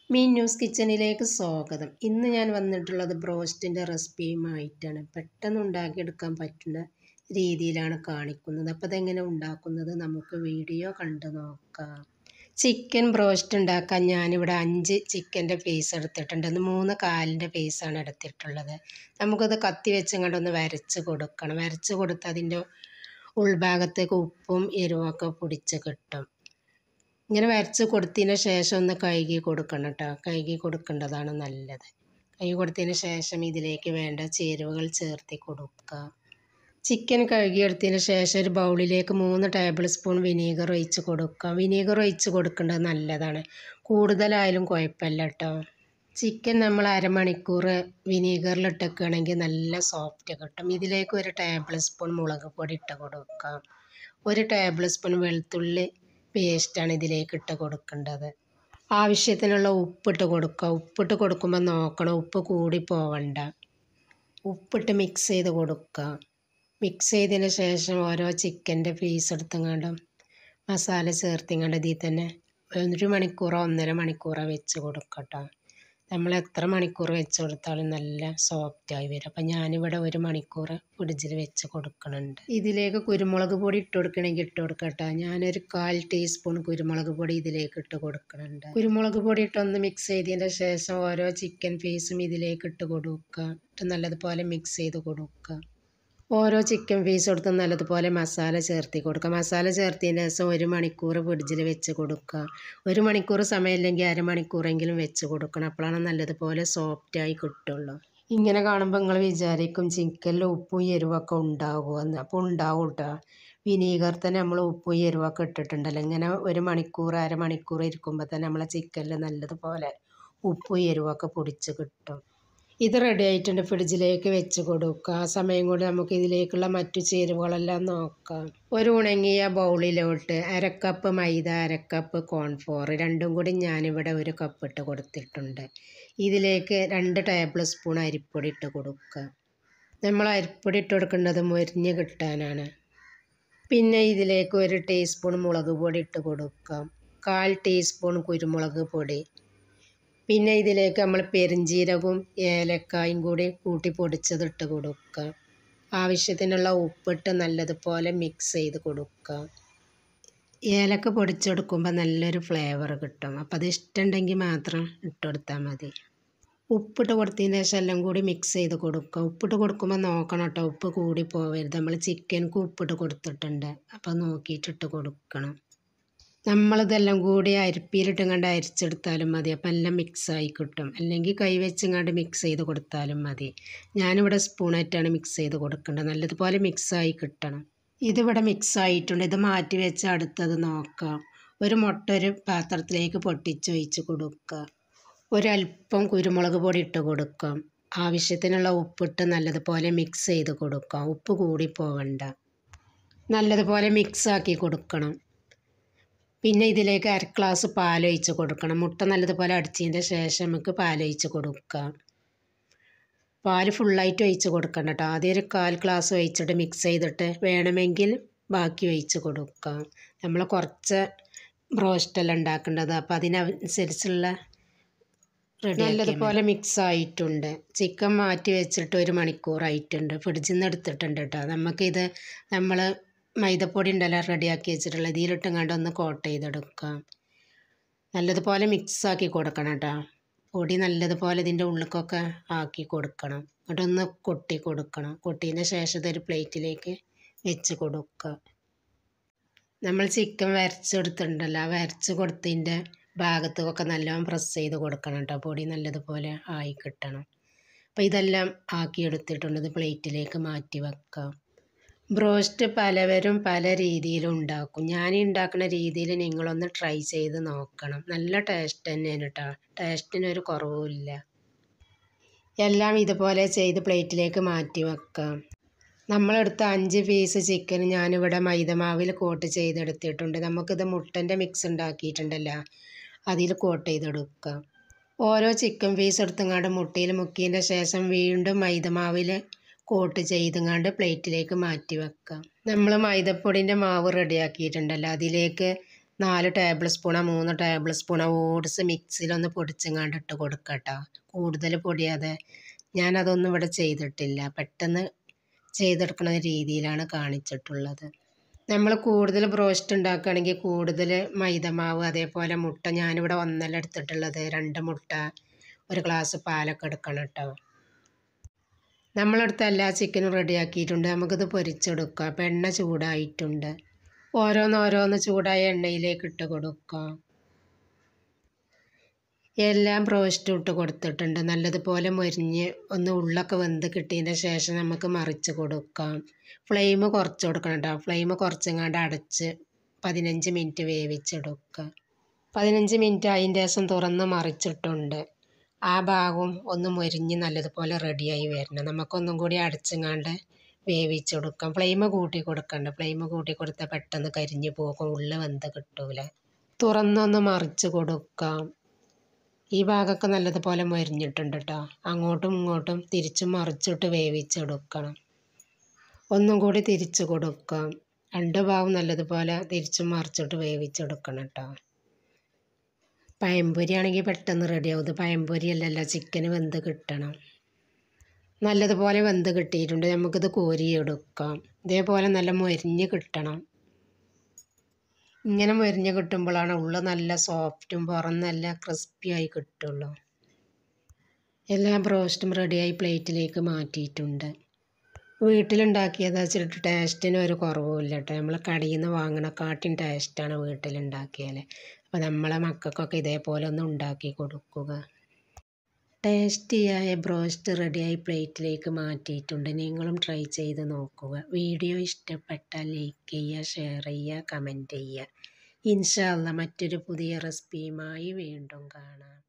മീൻ news കിച്ചണിലേക്ക് സ്വാഗതം ഇന്ന് ഞാൻ വന്നിട്ടുള്ളത് ബ്രോസ്റ്റിൻ്റെ റെസിപ്പിയുമായിട്ടാണ് പെട്ടെന്ന് ഉണ്ടാക്കിയെടുക്കാൻ പറ്റുന്ന രീതിയിലാണ് കാണിക്കുന്നത് അപ്പോൾ അതെങ്ങനെ ഉണ്ടാക്കുന്നത് നമുക്ക് വീഡിയോ കണ്ടു നോക്കാം ചിക്കൻ ബ്രോസ്റ്റ് ഉണ്ടാക്കാൻ ഞാനിവിടെ അഞ്ച് ചിക്കൻ്റെ പീസ് എടുത്തിട്ടുണ്ട് ഇത് മൂന്ന് കാലിൻ്റെ പീസാണ് എടുത്തിട്ടുള്ളത് നമുക്കത് കത്തി വെച്ചങ്ങോട്ടൊന്ന് വരച്ച് കൊടുക്കണം വരച്ച് കൊടുത്ത് അതിൻ്റെ ഉൾഭാഗത്തേക്ക് ഉപ്പും എരിവൊക്കെ പിടിച്ച് കിട്ടും ഇങ്ങനെ വരച്ച് കൊടുത്തതിന് ശേഷം ഒന്ന് കഴുകി കൊടുക്കണം കേട്ടോ കഴുകി കൊടുക്കേണ്ടതാണ് നല്ലത് കഴുകി കൊടുത്തതിന് ശേഷം ഇതിലേക്ക് വേണ്ട ചേരുവകൾ ചേർത്തി കൊടുക്കുക ചിക്കൻ കഴുകിയെടുത്തതിന് ശേഷം ഒരു ബൗളിലേക്ക് മൂന്ന് ടേബിൾ സ്പൂൺ വിനീഗർ ഒഴിച്ച് കൊടുക്കുക വിനീഗർ ഒഴിച്ച് കൊടുക്കേണ്ടത് നല്ലതാണ് കൂടുതലായാലും കുഴപ്പമില്ല കേട്ടോ ചിക്കൻ നമ്മൾ അരമണിക്കൂർ വിനീഗറിലിട്ടൊക്കെയാണെങ്കിൽ നല്ല സോഫ്റ്റ് കിട്ടും ഇതിലേക്ക് ഒരു ടേബിൾ സ്പൂൺ മുളക് പൊടി ഇട്ട് കൊടുക്കാം ഒരു ടേബിൾ സ്പൂൺ വെളുത്തുള്ളി പേസ്റ്റാണ് ഇതിലേക്ക് ഇട്ട് കൊടുക്കേണ്ടത് ആവശ്യത്തിനുള്ള ഉപ്പിട്ട് കൊടുക്കുക ഉപ്പിട്ട് കൊടുക്കുമ്പോൾ നോക്കണം ഉപ്പ് കൂടി പോവണ്ട ഉപ്പിട്ട് മിക്സ് ചെയ്ത് കൊടുക്കുക മിക്സ് ചെയ്തതിന് ശേഷം ഓരോ ചിക്കൻ്റെ പീസ് എടുത്തങ്ങാണ്ടും മസാല ചേർത്തിങ്ങാണ്ട് ഇതിൽ തന്നെ ഒരു മണിക്കൂറോ ഒന്നര മണിക്കൂറോ വെച്ച് കൊടുക്കട്ടോ നമ്മൾ എത്ര മണിക്കൂർ വെച്ച് കൊടുത്താലും നല്ല സോഫ്റ്റായി വരും അപ്പം ഞാനിവിടെ ഒരു മണിക്കൂർ ഫ്രിഡ്ജിൽ വെച്ച് കൊടുക്കുന്നുണ്ട് ഇതിലേക്ക് കുരുമുളക് പൊടി ഇട്ട് കൊടുക്കണമെങ്കിൽ ഇട്ട് കൊടുക്കട്ടെ ഞാനൊരു കാൽ ടീസ്പൂൺ കുരുമുളക് പൊടി ഇതിലേക്ക് ഇട്ട് കൊടുക്കുന്നുണ്ട് കുരുമുളക് പൊടി ഇട്ടൊന്ന് മിക്സ് ചെയ്തതിൻ്റെ ശേഷം ഓരോ ചിക്കൻ പീസും ഇതിലേക്ക് ഇട്ട് കൊടുക്കുക ഇട്ട് നല്ലതുപോലെ മിക്സ് ചെയ്ത് കൊടുക്കുക ഓരോ ചിക്കൻ പീസ് കൊടുത്ത് നല്ലതുപോലെ മസാല ചേർത്തി കൊടുക്കുക മസാല ചേർത്തതിന് ശേഷം ഒരു മണിക്കൂർ ഫ്രിഡ്ജിൽ വെച്ച് കൊടുക്കുക ഒരു മണിക്കൂർ സമയമില്ലെങ്കിൽ അരമണിക്കൂറെങ്കിലും വെച്ച് കൊടുക്കണം അപ്പോഴാണ് നല്ലതുപോലെ സോഫ്റ്റായി കിട്ടുള്ളൂ ഇങ്ങനെ കാണുമ്പോൾ നിങ്ങൾ വിചാരിക്കും ചിക്കനിൽ ഉപ്പും എരിവൊക്കെ ഉണ്ടാകുമെന്ന് അപ്പോൾ ഉണ്ടാവും കേട്ടോ വിനീഗർ തന്നെ നമ്മൾ ഉപ്പും എരിവൊക്കെ ഇട്ടിട്ടുണ്ടല്ലോ ഇങ്ങനെ ഒരു മണിക്കൂർ അരമണിക്കൂർ ഇരിക്കുമ്പോൾ തന്നെ നമ്മളെ ചിക്കനിൽ നല്ലതുപോലെ ഉപ്പും എരിവൊക്കെ പൊടിച്ച് കിട്ടും ഇത് റെഡി ആയിട്ടുണ്ട് ഫ്രിഡ്ജിലേക്ക് വെച്ച് കൊടുക്കുക ആ സമയം കൊണ്ട് നമുക്ക് ഇതിലേക്കുള്ള മറ്റു ചേരുവകളെല്ലാം നോക്കാം ഒരു ഉണങ്ങിയ ബൗളിലോട്ട് അരക്കപ്പ് മൈദ അരക്കപ്പ് കോൺഫ്ലോർ രണ്ടും കൂടി ഞാനിവിടെ ഒരു കപ്പ് ഇട്ട് കൊടുത്തിട്ടുണ്ട് ഇതിലേക്ക് രണ്ട് ടേബിൾ സ്പൂൺ അരിപ്പൊടി ഇട്ട് കൊടുക്കുക നമ്മൾ അരിപ്പൊടി ഇട്ട് കൊടുക്കേണ്ടത് മൊരിഞ്ഞ് കിട്ടാനാണ് പിന്നെ ഇതിലേക്ക് ഒരു ടീസ്പൂൺ മുളക് പൊടി ഇട്ട് കൊടുക്കാം കാൽ ടീസ്പൂൺ കുരുമുളക് പൊടി പിന്നെ ഇതിലേക്ക് നമ്മൾ പെരിഞ്ജീരകവും ഏലക്കായും കൂടി കൂട്ടി പൊടിച്ചത് ഇട്ട് കൊടുക്കുക ആവശ്യത്തിനുള്ള ഉപ്പിട്ട് നല്ലതുപോലെ മിക്സ് ചെയ്ത് കൊടുക്കുക ഏലക്ക പൊടിച്ചെടുക്കുമ്പോൾ നല്ലൊരു ഫ്ലേവർ കിട്ടും അപ്പോൾ അത് ഇഷ്ടമുണ്ടെങ്കിൽ മാത്രം ഇട്ട് കൊടുത്താൽ മതി ഉപ്പിട്ട് കൊടുത്തതിന് ശേഷം എല്ലാം കൂടി മിക്സ് ചെയ്ത് കൊടുക്കുക ഉപ്പിട്ട് കൊടുക്കുമ്പോൾ നോക്കണം കേട്ടോ ഉപ്പ് കൂടി പോവരുത് നമ്മൾ ചിക്കനക്ക് ഉപ്പിട്ട് കൊടുത്തിട്ടുണ്ട് അപ്പോൾ നോക്കിയിട്ടിട്ട് കൊടുക്കണം നമ്മളിതെല്ലാം കൂടി അരിപ്പിയിലിട്ടും കണ്ട് അരിച്ചെടുത്താലും മതി അപ്പം എല്ലാം മിക്സായി കിട്ടും അല്ലെങ്കിൽ കൈ വെച്ചങ്ങാണ്ട് മിക്സ് ചെയ്ത് കൊടുത്താലും മതി ഞാനിവിടെ സ്പൂണായിട്ടാണ് മിക്സ് ചെയ്ത് കൊടുക്കേണ്ടത് നല്ലതുപോലെ മിക്സായി കിട്ടണം ഇതിവിടെ മിക്സ് ആയിട്ടുണ്ട് ഇത് മാറ്റി വെച്ച് അടുത്തത് നോക്കാം ഒരു മുട്ട ഒരു പാത്രത്തിലേക്ക് പൊട്ടിച്ചൊഴിച്ച് കൊടുക്കുക ഒരല്പം കുരുമുളക് പൊടി ഇട്ട് കൊടുക്കാം ആവശ്യത്തിനുള്ള ഉപ്പിട്ട് നല്ലതുപോലെ മിക്സ് ചെയ്ത് കൊടുക്കാം ഉപ്പ് കൂടി പോവണ്ട നല്ലതുപോലെ മിക്സാക്കി കൊടുക്കണം പിന്നെ ഇതിലേക്ക് അര ഗ്ലാസ് പാലൊഴിച്ച് കൊടുക്കണം മുട്ട നല്ലതുപോലെ അടിച്ചതിൻ്റെ ശേഷം നമുക്ക് പാലൊഴിച്ച് കൊടുക്കാം പാല് ഫുള്ളായിട്ട് ഒഴിച്ച് കൊടുക്കണം കേട്ടോ ആദ്യം ഒരു കാൽ ഗ്ലാസ് ഒഴിച്ചിട്ട് മിക്സ് ചെയ്തിട്ട് വേണമെങ്കിൽ ബാക്കി ഒഴിച്ച് കൊടുക്കാം നമ്മൾ കുറച്ച് ബ്രോസ്റ്റെല്ലാം ഉണ്ടാക്കേണ്ടത് അപ്പോൾ അതിനനുസരിച്ചുള്ള നല്ലതുപോലെ മിക്സ് ആയിട്ടുണ്ട് ചിക്കൻ മാറ്റി വെച്ചിട്ട് ഒരു മണിക്കൂറായിട്ടുണ്ട് ഫ്രിഡ്ജിൽ നിന്ന് എടുത്തിട്ടുണ്ട് കേട്ടോ നമുക്കിത് നമ്മൾ മൈദപ്പൊടി ഉണ്ടല്ലോ റെഡിയാക്കി വെച്ചിട്ടുള്ള ഇതിലിട്ടും ഒന്ന് കോട്ട് ചെയ്തെടുക്കാം നല്ലതുപോലെ മിക്സാക്കി കൊടുക്കണം കേട്ടോ പൊടി നല്ലതുപോലെ ഇതിൻ്റെ ഉള്ളിലേക്കൊക്കെ ആക്കി കൊടുക്കണം എന്നിട്ടൊന്ന് കൊട്ടി കൊടുക്കണം കൊട്ടിയതിന് ശേഷം ഇതൊരു പ്ലേറ്റിലേക്ക് വെച്ച് കൊടുക്കുക നമ്മൾ ചിക്കൻ വരച്ചെടുത്തിട്ടുണ്ടല്ലോ ആ വരച്ച് കൊടുത്തതിൻ്റെ ഭാഗത്തൊക്കെ നല്ലോണം പ്രസ് ചെയ്ത് കൊടുക്കണം കേട്ടോ പൊടി നല്ലതുപോലെ ആയി കിട്ടണം അപ്പോൾ ഇതെല്ലാം ആക്കിയെടുത്തിട്ടുണ്ട് ഇത് പ്ലേറ്റിലേക്ക് മാറ്റി വെക്കാം ബ്രോസ്റ്റ് പലവരും പല രീതിയിലും ഉണ്ടാക്കും ഞാൻ ഉണ്ടാക്കുന്ന രീതിയിൽ നിങ്ങളൊന്ന് ട്രൈ ചെയ്ത് നോക്കണം നല്ല ടേസ്റ്റ് തന്നെയാണ് കേട്ടോ ടേസ്റ്റിനൊരു കുറവുമില്ല എല്ലാം ഇതുപോലെ ചെയ്ത് പ്ലേറ്റിലേക്ക് മാറ്റി വെക്കാം നമ്മളെടുത്ത അഞ്ച് പീസ് ചിക്കൻ ഞാനിവിടെ മൈദമാവിൽ കോട്ട് ചെയ്തെടുത്തിട്ടുണ്ട് നമുക്കിത് മുട്ടൻ്റെ മിക്സ് ഉണ്ടാക്കിയിട്ടുണ്ടല്ലോ അതിൽ കോട്ട് ചെയ്തെടുക്കാം ഓരോ ചിക്കൻ പീസ് എടുത്തങ്ങാണ്ട് മുട്ടയിൽ മുക്കിയതിൻ്റെ ശേഷം വീണ്ടും മൈദമാവിൽ കോട്ട് ചെയ്തങ്ങാണ്ട് പ്ലേറ്റിലേക്ക് മാറ്റി വെക്കാം നമ്മൾ മൈദപ്പൊടിൻ്റെ മാവ് റെഡിയാക്കിയിട്ടുണ്ടല്ലോ അതിലേക്ക് നാല് ടേബിൾ സ്പൂണോ മൂന്ന് ടേബിൾ സ്പൂണോ ഓട്സ് മിക്സിയിലൊന്ന് പൊടിച്ചങ്ങാണ്ട് ഇട്ട് കൊടുക്കുക കേട്ടോ കൂടുതൽ പൊടിയാതെ ഞാനതൊന്നും ഇവിടെ ചെയ്തിട്ടില്ല പെട്ടെന്ന് ചെയ്തെടുക്കുന്ന രീതിയിലാണ് കാണിച്ചിട്ടുള്ളത് നമ്മൾ കൂടുതൽ ബ്രോസ്റ്റ് ഉണ്ടാക്കുകയാണെങ്കിൽ കൂടുതൽ മൈദമാവ് അതേപോലെ മുട്ട ഞാനിവിടെ ഒന്നല്ല എടുത്തിട്ടുള്ളത് രണ്ട് മുട്ട ഒരു ഗ്ലാസ് പാലൊക്കെ എടുക്കണം കേട്ടോ നമ്മളടുത്ത് എല്ലാ ചിക്കനും റെഡിയാക്കിയിട്ടുണ്ട് നമുക്കിത് പൊരിച്ചെടുക്കാം അപ്പം എണ്ണ ചൂടായിട്ടുണ്ട് ഓരോന്നോരോന്ന് ചൂടായ എണ്ണയിലേക്ക് ഇട്ട് കൊടുക്കാം എല്ലാം ബ്രോസ്റ്റും ഇട്ട് കൊടുത്തിട്ടുണ്ട് നല്ലതുപോലെ മൊരിഞ്ഞ് ഒന്ന് ഉള്ളൊക്കെ വെന്ത് കിട്ടിയതിൻ്റെ ശേഷം നമുക്ക് മറിച്ച് കൊടുക്കാം ഫ്ലെയിം കുറച്ച് കൊടുക്കണം കേട്ടോ ഫ്ലെയിം കുറച്ചെങ്ങാണ്ട് അടച്ച് പതിനഞ്ച് മിനിറ്റ് വേവിച്ചെടുക്കുക പതിനഞ്ച് മിനിറ്റ് അതിൻ്റെ ശേഷം തുറന്ന് മറിച്ചിട്ടുണ്ട് ആ ഭാഗവും ഒന്ന് മൊരിഞ്ഞ് നല്ലതുപോലെ റെഡിയായി വരണം നമുക്കൊന്നും കൂടി അടച്ചെങ്ങാണ്ട് വേവിച്ചെടുക്കാം ഫ്ലെയിം കൂട്ടി കൊടുക്കണ്ട ഫ്ലെയിം കൂട്ടി കൊടുത്താൽ പെട്ടെന്ന് കരിഞ്ഞു പോകും ഉള്ളിൽ വെന്ത് കിട്ടൂല തുറന്നൊന്ന് മറിച്ച് കൊടുക്കാം ഈ ഭാഗമൊക്കെ നല്ലതുപോലെ മൊരിഞ്ഞിട്ടുണ്ട് കേട്ടോ അങ്ങോട്ടും ഇങ്ങോട്ടും തിരിച്ചും മറിച്ചിട്ട് വേവിച്ചെടുക്കണം ഒന്നും കൂടി തിരിച്ച് കൊടുക്കാം രണ്ട് ഭാഗം നല്ലതുപോലെ തിരിച്ചും മറിച്ചിട്ട് വേവിച്ചെടുക്കണം കേട്ടോ പഴംപൊരി ആണെങ്കിൽ പെട്ടെന്ന് റെഡിയാവും ഇത് പഴംപൊരി അല്ലല്ലോ ചിക്കന് വെന്ത് കിട്ടണം നല്ലതുപോലെ വെന്ത് കിട്ടിയിട്ടുണ്ട് നമുക്കിത് കോരിയെടുക്കാം ഇതേപോലെ നല്ല മൊരിഞ്ഞ് കിട്ടണം ഇങ്ങനെ മൊരിഞ്ഞ് കിട്ടുമ്പോഴാണ് ഉള്ളിൽ നല്ല സോഫ്റ്റും പുറം നല്ല ക്രിസ്പിയായി കിട്ടുള്ളൂ എല്ലാ ബ്രോസ്റ്റും റെഡിയായി പ്ലേറ്റിലേക്ക് മാറ്റിയിട്ടുണ്ട് വീട്ടിലുണ്ടാക്കിയതാ വെച്ചിട്ട് ടേസ്റ്റിന് ഒരു കുറവുമില്ല കേട്ടോ നമ്മൾ കടയിൽ നിന്ന് വാങ്ങണ കാട്ടിൻ ടേസ്റ്റാണ് വീട്ടിലുണ്ടാക്കിയാൽ അപ്പോൾ നമ്മളെ മക്കൾക്കൊക്കെ ഇതേപോലെ ഒന്ന് ഉണ്ടാക്കി കൊടുക്കുക ടേസ്റ്റിയായ ബ്രോസ്റ്റ് റെഡിയായി പ്ലേറ്റിലേക്ക് മാറ്റിയിട്ടുണ്ട് നിങ്ങളും ട്രൈ ചെയ്ത് നോക്കുക വീഡിയോ ഇഷ്ടപ്പെട്ടാൽ ലൈക്ക് ചെയ്യുക ഷെയർ ചെയ്യുക കമൻറ്റ് ചെയ്യുക ഇൻഷാല്ല മറ്റൊരു പുതിയ റെസിപ്പിയുമായി വീണ്ടും കാണാം